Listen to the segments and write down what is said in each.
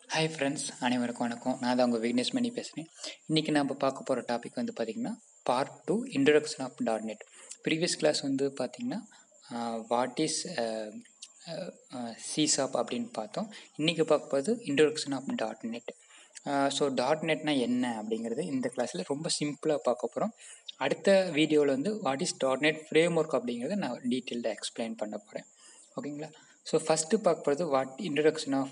hi friends அனைவருக்கும் வணக்கம் நான் தான் உங்கள் விக்னேஷ் மணி பேசுகிறேன் இன்றைக்கி நம்ம பார்க்க போகிற டாபிக் வந்து பார்த்திங்கன்னா part two introduction of dot net previous class வந்து பார்த்திங்கன்னா வாட் இஸ் சிசாப் அப்படின்னு பார்த்தோம் இன்றைக்கி பார்க்க போகிறது introduction of dot net so dot நெட்னா என்ன அப்படிங்கிறது இந்த கிளாஸில் ரொம்ப சிம்பிளாக பார்க்க போகிறோம் அடுத்த வீடியோவில் வந்து what is dot net framework அப்படிங்கிறத நான் டீட்டெயில்டாக எக்ஸ்பிளைன் பண்ண போகிறேன் ஓகேங்களா ஸோ ஃபஸ்ட்டு பார்க்க போகிறது what introduction of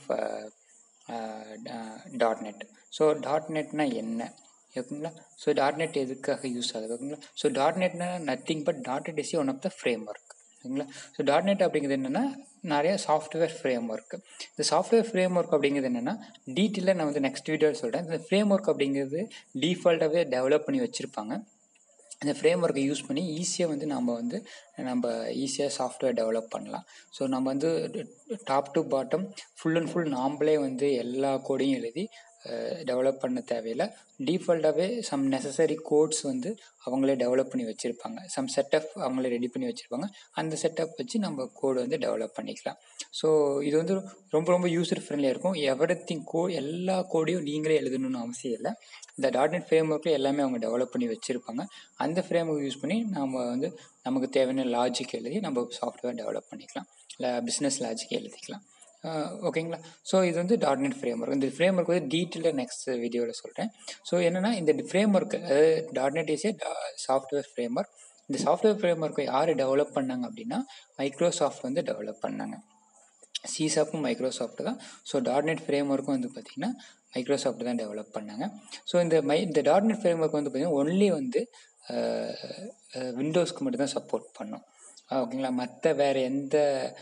dot net so dot நெட்னா என்ன ஓகேங்களா ஸோ டாட் நெட் எதுக்காக யூஸ் ஆகுது ஓகேங்களா ஸோ டாட் நெட்னா nothing but dot net is one of the framework ஓகேங்களா ஸோ டாட் நெட் அப்படிங்கிறது என்னென்னா நிறைய சாஃப்ட்வேர் ஃப்ரேம் ஒர்க் இந்த சாஃப்ட்வேர் ஃப்ரேம் ஒர்க் அப்படிங்கிறது என்னென்னா டீட்டெயிலாக நான் வந்து நெக்ஸ்ட் வீடியோவில் சொல்கிறேன் இந்த ஃப்ரேம் ஒர்க் அப்படிங்கிறது டீஃபால்ட்டாகவே டெவலப் பண்ணி வச்சுருப்பாங்க இந்த ஃப்ரேம் ஒர்க்கை யூஸ் பண்ணி ஈஸியாக வந்து நம்ம வந்து நம்ம ஈஸியாக சாஃப்ட்வேர் டெவலப் பண்ணலாம் ஸோ நம்ம வந்து top to bottom full and full நாம்ளே வந்து எல்லா கோடையும் எழுதி டெவலப் பண்ண தேவையில்லை டீஃபால்ட்டாகவே சம் நெசசரி கோட்ஸ் வந்து அவங்களே டெவலப் பண்ணி வச்சுருப்பாங்க சம் செட்டப் அவங்களே ரெடி பண்ணி வச்சுருப்பாங்க அந்த செட்டப் வச்சு நம்ம கோடு வந்து டெவலப் பண்ணிக்கலாம் ஸோ இது வந்து ரொம்ப ரொம்ப யூசர் ஃப்ரெண்ட்லியாக இருக்கும் எவ்ரி திங் கோ எல்லா கோடையும் நீங்களே எழுதணும்னு அவசியம் இல்லை இந்த டாட் நெட் ஃப்ரேம் ஒர்க்கில் எல்லாமே அவங்க டெவலப் பண்ணி வச்சுருப்பாங்க அந்த ஃப்ரேம் ஒர்க் யூஸ் பண்ணி நம்ம வந்து நமக்கு தேவையான லாஜிக் எழுதி நம்ம சாஃப்ட்வேர் டெவலப் பண்ணிக்கலாம் இல்லை பிஸ்னஸ் லாஜிக் எழுதிக்கலாம் ஓகேங்களா ஸோ இது வந்து டாட் நெட் ஃப்ரேம் ஒர்க் இந்த ஃப்ரேம் ஒர்க் வந்து டீட்டெயிலாக நெக்ஸ்ட் வீடியோவில் சொல்கிறேன் ஸோ என்னென்னா இந்த ஃப்ரேம் ஒர்க் அதாவது dot net is a software framework இந்த சாஃப்ட்வேர் ஃப்ரேம் ஒர்க்கை யார் டெவலப் பண்ணாங்க அப்படின்னா மைக்ரோசாஃப்ட் வந்து டெவலப் பண்ணாங்க சிசாப்பும் மைக்ரோசாஃப்ட் தான் ஸோ டாட் நெட் ஃப்ரேம் ஒர்க்கும் வந்து பார்த்திங்கன்னா மைக்ரோசாஃப்ட் தான் டெவலப் பண்ணாங்க ஸோ இந்த மை இந்த டாட் நெட் ஃப்ரேம் ஒர்க் வந்து பார்த்திங்கன்னா ஒன்லி வந்து விண்டோஸ்க்கு மட்டும்தான் சப்போர்ட் பண்ணும் ஓகேங்களா மற்ற வேறு எந்த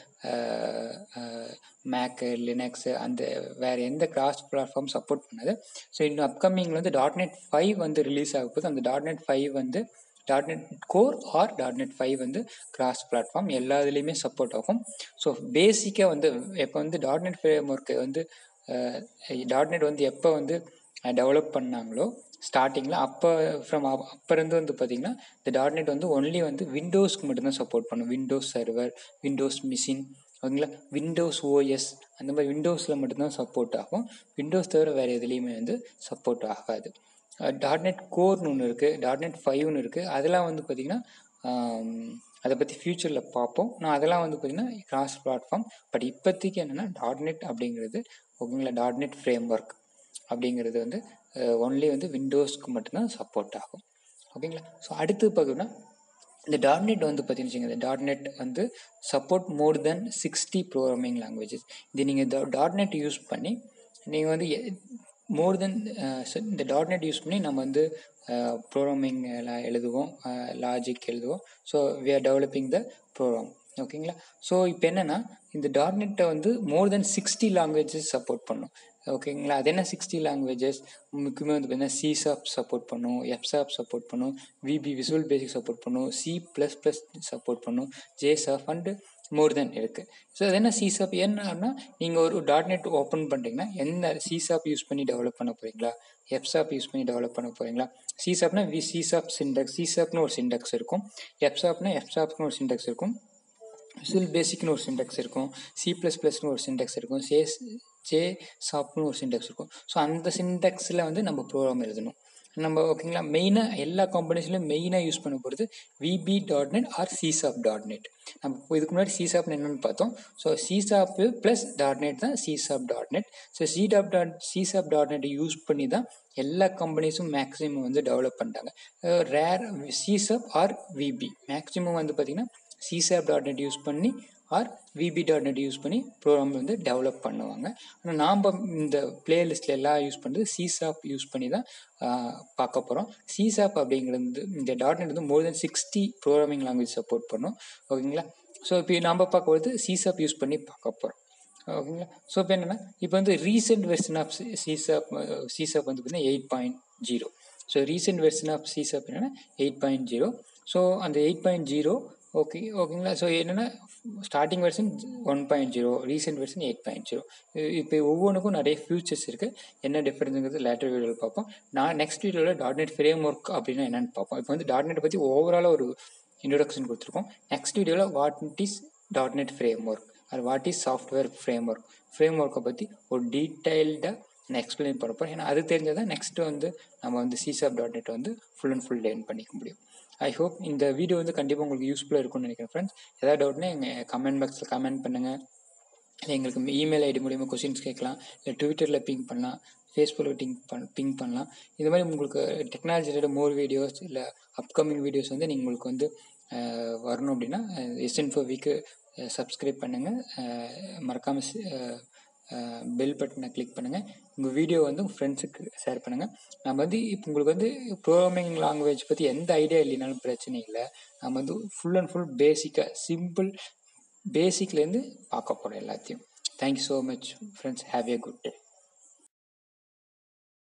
மேக்கு லினக்ஸு அந்த வேறு எந்த கிராஸ் பிளாட்ஃபார்ம் சப்போர்ட் பண்ணாது ஸோ இன்னும் அப்கமிங்கில் வந்து டாட் நெட் ஃபைவ் வந்து ரிலீஸ் ஆக போது அந்த டாட் நெட் ஃபைவ் வந்து dot net core or dot net five வந்து கிராஸ் பிளாட்ஃபார்ம் எல்லா இதுலேயுமே சப்போர்ட் ஆகும் ஸோ பேசிக்காக வந்து இப்போ வந்து டாட் நெட் ஃப்ரேம் ஒர்க்கு வந்து டாட் நெட் வந்து எப்போ வந்து டெவலப் பண்ணாங்களோ ஸ்டார்டிங்கில் அப்போ ஃப்ரம் அப்போ இருந்து வந்து பார்த்திங்கன்னா இந்த டாட் நெட் வந்து ஒன்லி வந்து விண்டோஸ்க்கு மட்டும்தான் சப்போர்ட் பண்ணும் விண்டோஸ் சர்வர் விண்டோஸ் மிஷின் ஓகேங்களா விண்டோஸ் ஓஎஸ் அந்த மாதிரி விண்டோஸில் மட்டும்தான் சப்போர்ட் ஆகும் விண்டோஸ் தவிர வேறு எதுலேயுமே வந்து சப்போர்ட் ஆகாது டாட் நெட் கோர்னு ஒன்று இருக்குது டாட் நெட் ஃபைவ்னு இருக்குது அதெல்லாம் வந்து பார்த்திங்கன்னா அதை பற்றி ஃப்யூச்சரில் பார்ப்போம் நான் அதெல்லாம் வந்து பார்த்திங்கன்னா கிராஸ் பிளாட்ஃபார்ம் பட் இப்போதைக்கு என்னென்னா டாட் நெட் அப்படிங்கிறது ஓகேங்களா டாட் நெட் ஃப்ரேம் ஒர்க் அப்படிங்கிறது வந்து ஒன்லி வந்து விண்டோஸ்க்கு மட்டும்தான் சப்போர்ட் ஆகும் ஓகேங்களா ஸோ அடுத்து பார்த்தீங்கன்னா இந்த டாட் நெட் வந்து பார்த்தீங்கன்னு இந்த டாட் நெட் வந்து support more than sixty programming languages இது நீங்கள் டாட் நெட் யூஸ் பண்ணி நீங்கள் வந்து மோர் தென் இந்த டாட் நெட் யூஸ் பண்ணி நம்ம வந்து ப்ரோக்ராமிங் எழுதுவோம் லாஜிக் எழுதுவோம் so we are developing the program ஓகேங்களா ஸோ இப்போ என்னென்னா இந்த டாட் நெட்டை வந்து more than sixty languages support பண்ணும் ஓகேங்களா அது என்ன சிக்ஸ்டி லாங்குவேஜஸ் முக்கியமாக வந்து பார்த்தீங்கன்னா சிசாப் சப்போர்ட் பண்ணும் எஃப்சாப் சப்போர்ட் பண்ணும் விபி விசுவல் பேசிக் சப்போர்ட் பண்ணும் சி ப்ளஸ் ப்ளஸ் சப்போர்ட் பண்ணும் ஜேசாப் அண்டு மோர் தென் இருக்குது ஸோ அது என்ன சிசாப் என்னன்னா நீங்கள் ஒரு டாட் நெட் ஓப்பன் பண்ணுறீங்கன்னா எந்த சிசாப் யூஸ் பண்ணி டெவலப் பண்ண போகிறீங்களா எஃப்சாப் யூஸ் பண்ணி டெவலப் பண்ண போகிறீங்களா சிசாப்னா வி சிசாப் சிண்டெக்ஸ் சிசாப்னு ஒரு சிண்டெக்ஸ் இருக்கும் எஃப்சாப்னா எஃப்சாப்னு ஒரு சிண்டெக்ஸ் இருக்கும் விசுவல் பேசிக்னு ஒரு சிண்டெக்ஸ் இருக்கும் சி ப்ளஸ் ப்ளஸ்னு ஒரு சிண்டெக்ஸ் இருக்கும் சே ஜே சாப்னு ஒரு சிண்டெக்ஸ் இருக்கும் ஸோ அந்த சிண்டெக்ஸில் வந்து நம்ம ப்ரோக்ராம் எழுதணும் நம்ம ஓகேங்களா மெயினாக எல்லா கம்பெனிஸ்லையும் மெயினாக யூஸ் பண்ண போகிறது VB dot net or C sharp dot net நம்ம இதுக்கு முன்னாடி சிசாப் என்னென்னு பார்த்தோம் so C sharp plus dot net தான் சிசாப் டாட் நெட் ஸோ சிடாப் dot C sharp dot net use பண்ணி தான் எல்லா கம்பெனிஸும் மேக்ஸிமம் வந்து டெவலப் பண்ணிட்டாங்க rare C sharp or VB maximum வந்து பார்த்திங்கன்னா சிசாப் டாட் நெட் யூஸ் பண்ணி or VB dot net use பண்ணி ப்ரோக்ராம் வந்து டெவலப் பண்ணுவாங்க ஆனால் நாம் இந்த பிளேலிஸ்ட்டில் எல்லாம் யூஸ் பண்ணுறது சிசாப் யூஸ் பண்ணி தான் பார்க்க போகிறோம் சிசாப் அப்படிங்கிறது இந்த டாட் நெட் வந்து more than sixty programming language support பண்ணும் ஓகேங்களா ஸோ இப்போ நம்ம பார்க்கும்போது சிசாப் யூஸ் பண்ணி பார்க்க போகிறோம் ஓகேங்களா ஸோ இப்போ என்னென்னா இப்போ வந்து recent version of C sharp C sharp வந்து பார்த்தீங்கன்னா eight point zero so recent version of C sharp என்னென்னா எயிட் பாயிண்ட் ஜீரோ ஸோ அந்த எயிட் பாயிண்ட் ஜீரோ ஓகே ஓகேங்களா ஸோ என்னென்னா starting version one point zero recent version eight point zero இப்போ ஒவ்வொன்றுக்கும் நிறைய features இருக்குது என்ன டிஃப்ரென்ஸுங்கிறது லேட்டர் வீடியோவில் பார்ப்போம் நான் நெக்ஸ்ட் வீடியோவில் டாட் நெட் ஃப்ரேம் ஒர்க் அப்படின்னா என்னென்னு பார்ப்போம் இப்போ வந்து டாட் நெட் பற்றி ஓவராலாக ஒரு இன்ட்ரொடக்ஷன் கொடுத்துருக்கோம் நெக்ஸ்ட் வீடியோவில் what is dot net framework or what is software framework ஃப்ரேம் ஒர்க்கை பற்றி ஒரு டீட்டெயில்டாக நான் எக்ஸ்பிளைன் பண்ண போகிறேன் ஏன்னா அது தெரிஞ்சால் தான் நெக்ஸ்ட்டு வந்து நம்ம வந்து சிசாப் டாட் நெட் வந்து ஃபுல் அண்ட் ஃபுல் லேர்ன் பண்ணிக்க முடியும் ஐ ஹோப் இந்த வீடியோ வந்து கண்டிப்பாக உங்களுக்கு யூஸ்ஃபுல்லாக இருக்கும்னு நினைக்கிறேன் ஃப்ரெண்ட்ஸ் ஏதாவது டவுட்னா எங்கள் கமெண்ட் பாக்ஸில் கமெண்ட் பண்ணுங்கள் இல்லை எங்களுக்கு இமெயில் ஐடி மூலிமா கொஸ்டின்ஸ் கேட்கலாம் இல்லை ட்விட்டரில் பிங் பண்ணலாம் ஃபேஸ்புக்கில் டிங் பண் பிங் பண்ணலாம் இது மாதிரி உங்களுக்கு டெக்னாலஜி ரிலேட்டட் மோர் வீடியோஸ் இல்லை அப்கமிங் வீடியோஸ் வந்து நீங்கள் உங்களுக்கு வந்து வரணும் அப்படின்னா எஸ்என் ஃபோர் வீக்கு சப்ஸ்கிரைப் பண்ணுங்கள் மறக்காமல் பெல் பட்டனை கிளிக் பண்ணுங்கள் உங்கள் வீடியோ வந்து உங்கள் ஃப்ரெண்ட்ஸுக்கு ஷேர் பண்ணுங்கள் நம்ம வந்து இப்போ உங்களுக்கு வந்து ப்ரோக்ராமிங் லாங்குவேஜ் பற்றி எந்த ஐடியா இல்லைனாலும் பிரச்சனை இல்லை நம்ம வந்து ஃபுல் அண்ட் ஃபுல் பேசிக்காக சிம்பிள் பேசிக்லேருந்து பார்க்க போகிறோம் எல்லாத்தையும் thank you so much friends have a good day